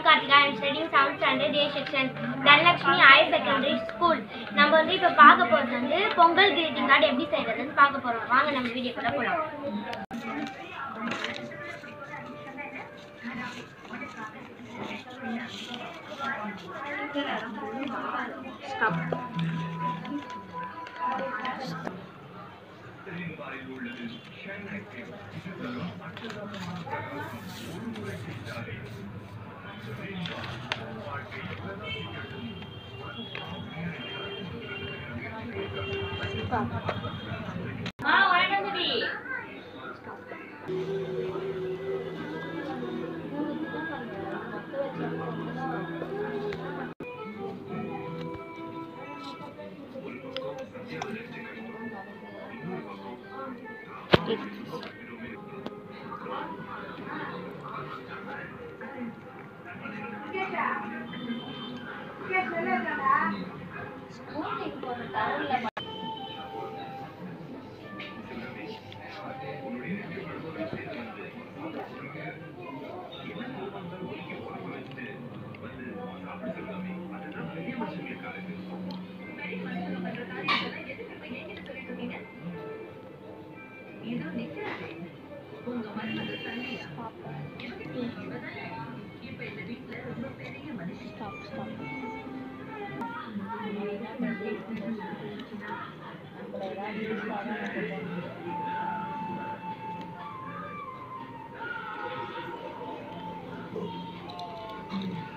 am Kartika. I am studying 7th standard A section. Dhanalakshmi higher secondary school நம்ம வந்து இப்போ பார்க்க போகிறது வந்து பொங்கல் கிரீட்டிங் கார்டு எப்படி செய்யறதுன்னு பார்க்க போகிறோம் வாங்க நம்ம வீடியோக்குள்ள போகலாம்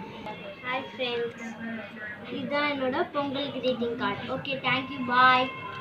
ஹாய் ஃப்ரெண்ட்ஸ் இதுதான் என்னோட Pongal greeting card okay thank you பாய்